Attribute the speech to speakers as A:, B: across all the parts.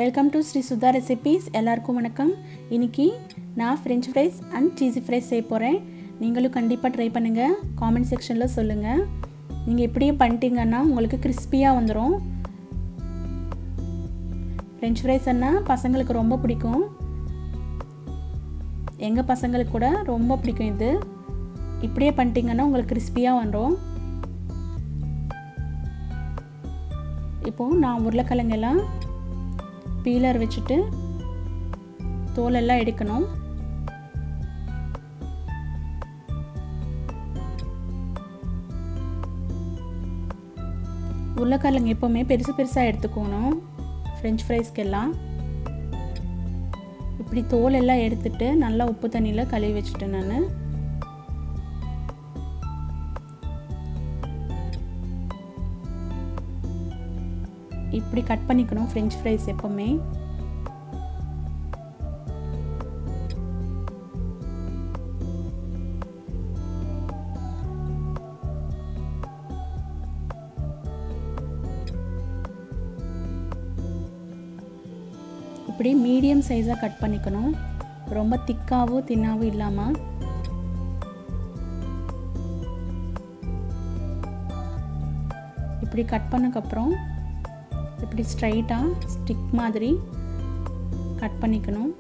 A: welcome to Sri Sudha recipes எல்லாருக்கும் வணக்கம் இன்னைக்கு நான் French fries and cheesy fries செய்ய போகிறேன் நீங்களும் கண்டிப்பாக ட்ரை பண்ணுங்கள் காமெண்ட் செக்ஷனில் சொல்லுங்கள் நீங்கள் இப்படியே பண்ணிட்டீங்கன்னா உங்களுக்கு கிறிஸ்பியாக வந்துடும் ஃப்ரெஞ்ச் ஃப்ரைஸ்ன்னா பசங்களுக்கு ரொம்ப பிடிக்கும் எங்கள் பசங்களுக்கு கூட ரொம்ப பிடிக்கும் இது இப்படியே பண்ணிட்டீங்கன்னா உங்களுக்கு கிறிஸ்பியாக வந்துடும் இப்போது நான் உருளைக்கிழங்கெல்லாம் பீலர் வச்சுட்டு தோலெல்லாம் எடுக்கணும் உருளைக்கிழங்கு எப்போவுமே பெருசு பெருசாக எடுத்துக்கணும் ஃப்ரெஞ்ச் ஃப்ரைஸ்க்கெல்லாம் இப்படி தோல் எல்லாம் எடுத்துட்டு நல்லா உப்பு தண்ணியில் கழுவி வச்சுட்டேன் நான் இப்படி கட் பண்ணிக்கணும் ஃப்ரெஞ்ச் ஃப்ரைஸ் எப்போவுமே இப்படி மீடியம் சைஸாக கட் பண்ணிக்கணும் ரொம்ப திக்காகவும் தின்னாவும் இல்லாமல் இப்படி கட் பண்ணக்கப்புறம் இப்படி ஸ்ட்ரைட்டாக ஸ்டிக் மாதிரி கட் பண்ணிக்கணும்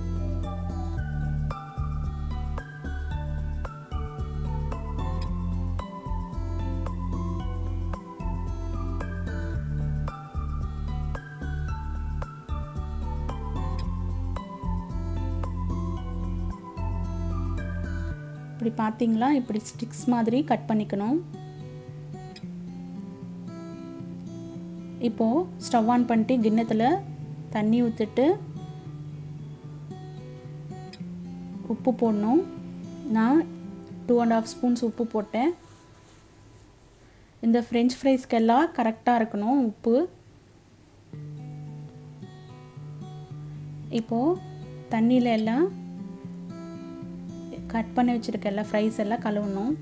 A: இப்படி பார்த்தீங்களா இப்படி ஸ்டிக்ஸ் மாதிரி கட் பண்ணிக்கணும் இப்போது ஸ்டவ் ஆன் பண்ணிட்டு கிண்ணத்தில் தண்ணி ஊற்றிட்டு உப்பு போடணும் நான் டூ அண்ட் ஆஃப் ஸ்பூன்ஸ் உப்பு போட்டேன் இந்த ஃப்ரெஞ்ச் ஃப்ரைஸ்க்கெல்லாம் கரெக்டாக இருக்கணும் உப்பு இப்போது தண்ணியில் எல்லாம் கட் பண்ணி வச்சுருக்க எல்லா ஃப்ரைஸ் எல்லாம் கழுவணும்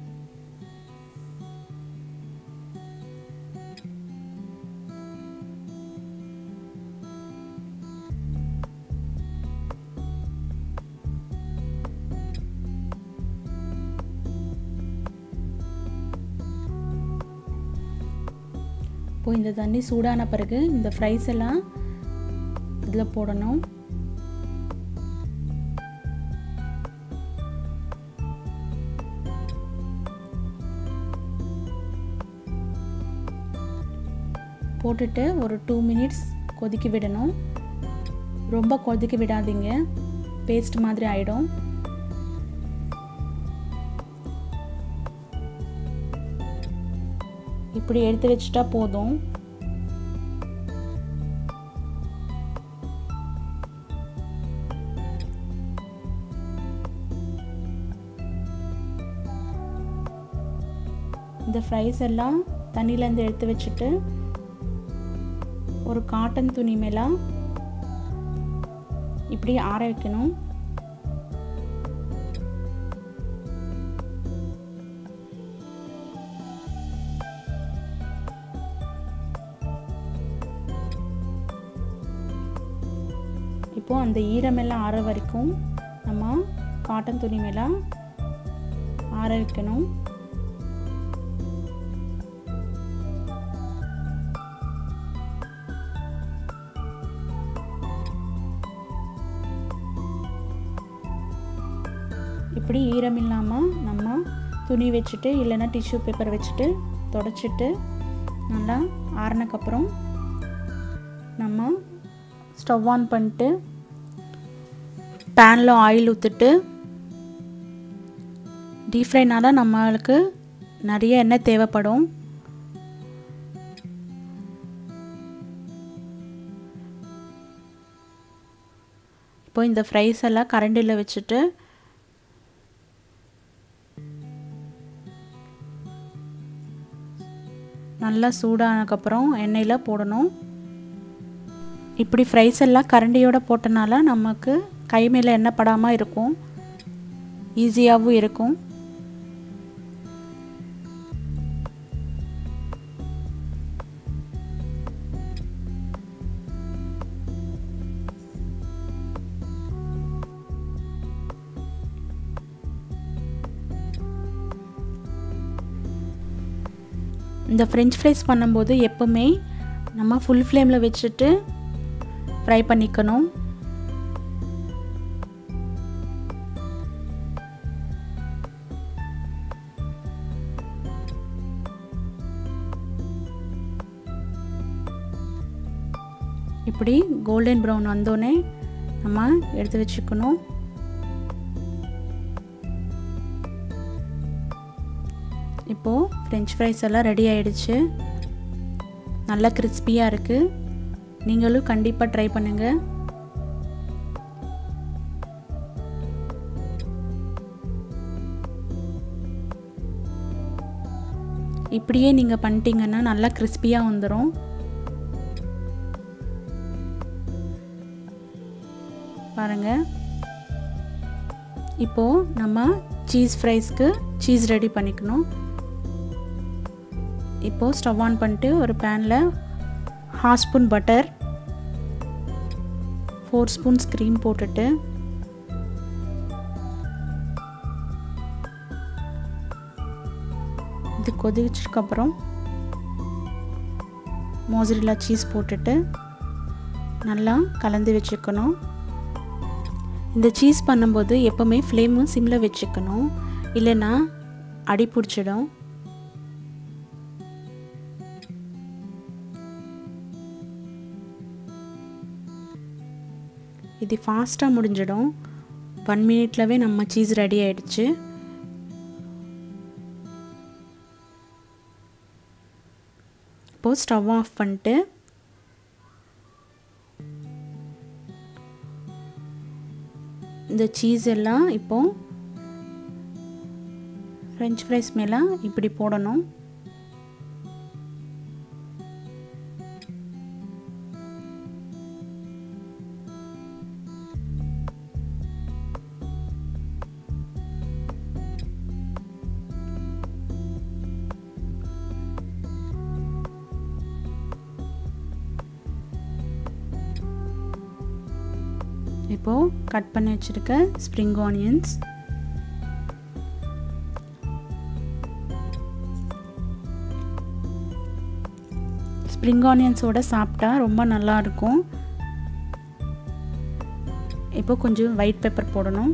A: இப்போ இந்த தண்ணி சூடான பிறகு இந்த ஃப்ரைஸ் எல்லாம் இதில் போடணும் போட்டுட்டு ஒரு டூ மினிட்ஸ் கொதிக்க விடணும் ரொம்ப கொதிக்க விடாதீங்க பேஸ்ட் மாதிரி ஆகிடும் இப்படி எடுத்து வச்சுட்டா போதும் இந்த ஃப்ரைஸ் எல்லாம் தண்ணியிலேருந்து எடுத்து வச்சுட்டு ஒரு காட்டன் துணி மேலே இப்படி ஆற வைக்கணும் இப்போது அந்த ஈரமெல்லாம் ஆற வரைக்கும் நம்ம காட்டன் துணி மேலே ஆற வைக்கணும் இப்படி ஈரம் இல்லாமல் நம்ம துணி வச்சுட்டு இல்லைன்னா டிஷ்யூ பேப்பர் வச்சுட்டு தொடச்சிட்டு நல்லா ஆறினக்கப்புறம் நம்ம ஸ்டவ் ஆன் பண்ணிட்டு பேனில் ஆயில் ஊற்றிட்டு டீப் ஃப்ரைனால் நம்மளுக்கு நிறைய எண்ணெய் தேவைப்படும் இப்போ இந்த ஃப்ரைஸ் எல்லாம் கரண்டியில் வச்சுட்டு நல்லா சூடானதுக்கப்புறம் எண்ணெயில் போடணும் இப்படி ஃப்ரைஸ் எல்லாம் கரண்டியோடு போட்டனால நமக்கு கை மேலே எண்ணெய் படாமல் இருக்கும் ஈஸியாகவும் இருக்கும் இந்த ஃப்ரெஞ்ச் ஃப்ரைஸ் பண்ணும்போது எப்போவுமே நம்ம ஃபுல் ஃப்ளேமில் வச்சுட்டு ஃப்ரை பண்ணிக்கணும் இப்படி கோல்டன் ப்ரௌன் வந்தோடனே நம்ம எடுத்து வச்சுக்கணும் இப்போது ஃப்ரெஞ்ச் ஃப்ரைஸ் எல்லாம் ரெடி ஆயிடுச்சு நல்லா கிறிஸ்பியாக இருக்குது நீங்களும் கண்டிப்பாக ட்ரை பண்ணுங்கள் இப்படியே நீங்கள் பண்ணிட்டீங்கன்னா நல்லா கிறிஸ்பியாக வந்துடும் பாருங்கள் இப்போது நம்ம சீஸ் ஃப்ரைஸ்க்கு சீஸ் ரெடி பண்ணிக்கணும் இப்போது ஸ்டவ் ஆன் பண்ணிட்டு ஒரு பேனில் half spoon butter four spoons cream போட்டுட்டு இது கொதிச்சதுக்கப்புறம் மோசரில்லா சீஸ் போட்டுட்டு நல்லா கலந்து வச்சுக்கணும் இந்த சீஸ் பண்ணும்போது எப்போவுமே ஃப்ளேமும் சிம்மில் வச்சுக்கணும் இல்லைன்னா அடி பிடிச்சிடும் இது ஃபாஸ்ட்டாக முடிஞ்சிடும் ஒன் மினிட்லவே நம்ம சீஸ் ரெடி ஆயிடுச்சு இப்போது ஸ்டவ் ஆஃப் பண்ணிட்டு இந்த சீஸ் எல்லாம் இப்போது ஃப்ரெஞ்ச் ஃப்ரைஸ் மேலே இப்படி போடணும் இப்போது கட் பண்ணி வச்சுருக்க ஸ்ப்ரிங் ஆனியன்ஸ் ஸ்ப்ரிங் ஆனியன்ஸோட சாப்பிட்டா ரொம்ப நல்லாயிருக்கும் இப்போ கொஞ்சம் ஒயிட் பெப்பர் போடணும்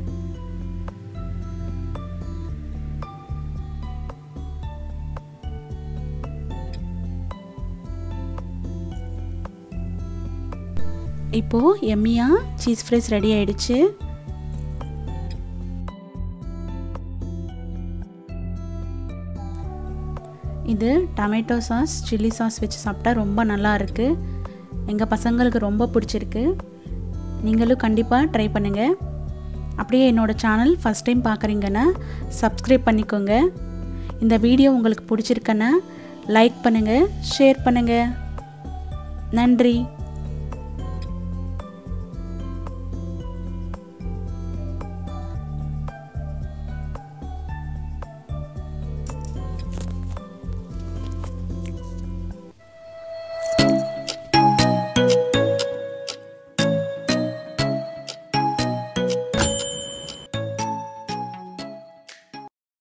A: இப்போது எம்மியாக சீஸ் ஃப்ரைஸ் ரெடி ஆயிடுச்சு இது டமேட்டோ சாஸ் சில்லி சாஸ் வச்சு சாப்பிட்டா ரொம்ப நல்லா இருக்குது எங்கள் பசங்களுக்கு ரொம்ப பிடிச்சிருக்கு நீங்களும் கண்டிப்பாக ட்ரை பண்ணுங்கள் அப்படியே என்னோடய சேனல் ஃபஸ்ட் டைம் பார்க்குறீங்கன்னா சப்ஸ்கிரைப் பண்ணிக்கோங்க இந்த வீடியோ உங்களுக்கு பிடிச்சிருக்கன்னா லைக் பண்ணுங்கள் ஷேர் பண்ணுங்கள் நன்றி